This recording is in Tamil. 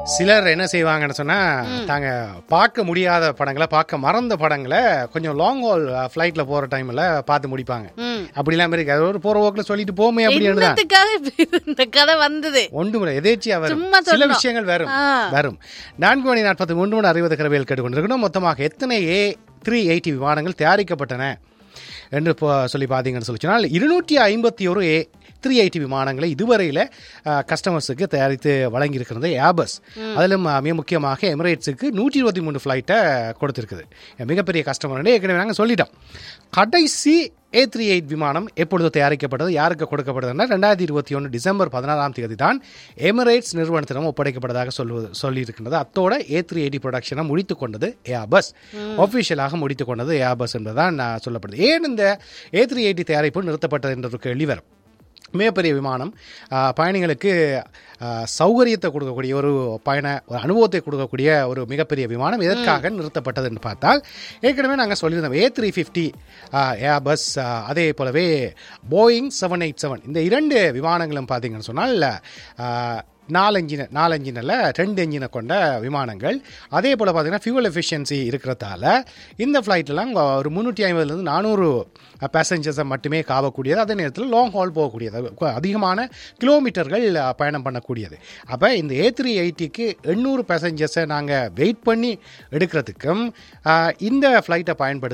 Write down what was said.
சிலர் என்ன செய்வாங்கன்னு சொன்னா தாங்க பார்க்க முடியாத படங்களை பார்க்க மறந்த படங்களை கொஞ்சம் லாங் ஹால் ஃப்ளைட்ல போற டைம்ல பார்த்து முடிப்பாங்க ம். அப்படிலாம் இருக்கு அது ஒரு போற போக்குல சொல்லிட்டு போமே அப்படின்னு தான் என்னத்துக்காக இப்ப இந்த கதை வந்தது ஒன்று முறை எதேச்சியா வரும் சும்மா சில சொல்லணும். விஷயங்கள் வரும் ஆ. வரும் நான்கு மணி நாற்பத்தி மூன்று மணி அறுபது கிரவையில் கேட்டுக்கொண்டிருக்கணும் மொத்தமாக எத்தனை ஏ த்ரீ எயிட்டி விமானங்கள் தயாரிக்கப்பட்டன என்று இப்போ சொல்லி பார்த்தீங்கன்னு சொல்லி சொன்னால் இருநூற்றி ஐம்பத்தி ஒரு ஏ த்ரீ எயிட்டி விமானங்களை இதுவரையில் கஸ்டமர்ஸுக்கு தயாரித்து வழங்கியிருக்கிறது ஏபஸ் அதிலும் அஹ், மிக முக்கியமாக எமிரேட்ஸுக்கு நூற்றி இருபத்தி மூணு ஃப்ளைட்டை கொடுத்துருக்குது மிகப்பெரிய கஸ்டமர் ஏற்கனவே நாங்கள் சொல்லிட்டோம் கடைசி ஏ த்ரீ எயிட் விமானம் எப்பொழுது தயாரிக்கப்பட்டது யாருக்கு கொடுக்கப்பட்டதுன்னா ரெண்டாயிரத்தி இருபத்தி ஒன்று டிசம்பர் பதினாறாம் தேதி தான் எமிரேட்ஸ் நிறுவனத்திடம் ஒப்படைக்கப்பட்டதாக சொல்வது சொல்லியிருக்கின்றது அத்தோட ஏ த்ரீ எயிட்டி ப்ரொடக்ஷனை முடித்து கொண்டது ஏஆபஸ் ஒஃபிஷியலாக முடித்து கொண்டது ஏஆபஸ் என்பதுதான் நான் சொல்லப்படுது ஏன் இந்த ஏ த்ரீ எயிட்டி தயாரிப்பு நிறுத்தப்பட்டது என்ற ஒரு கேள்வி வரும் மிகப்பெரிய விமானம் ஆ, பயணிகளுக்கு ஆ, சௌகரியத்தை கொடுக்கக்கூடிய ஒரு பயண ஒரு அனுபவத்தை கொடுக்கக்கூடிய ஒரு மிகப்பெரிய விமானம் எதற்காக நிறுத்தப்பட்டது என்று பார்த்தால் ஏற்கனவே நாங்கள் சொல்லியிருந்தோம் ஏ த்ரீ ஃபிஃப்டி ஏபஸ் அதே போலவே போயிங் செவன் எயிட் செவன் இந்த இரண்டு விமானங்களும் பார்த்தீங்கன்னு சொன்னால் ஆ, நாலு இன்ஜின் நாலு இன்ஜினில் ரெண்டு இன்ஜினை கொண்ட விமானங்கள் அதே போல் பார்த்தீங்கன்னா ஃபியூவல் எஃபிஷியன்சி இருக்கிறதால இந்த ஃப்ளைட்லாம் ஒரு முந்நூற்றி ஐம்பதுலேருந்து நானூறு பேசஞ்சர்ஸை மட்டுமே காவக்கூடியது அதே நேரத்தில் லாங் ஹால் போகக்கூடியது அது அதிகமான கிலோமீட்டர்கள் அஹ், பயணம் பண்ணக்கூடியது அப்போ இந்த ஏ த்ரீ எயிட்டிக்கு எண்ணூறு பேசஞ்சர்ஸை நாங்கள் வெயிட் பண்ணி எடுக்கிறதுக்கும் அஹ், இந்த ஃப்ளைட்டை பயன்படுத்த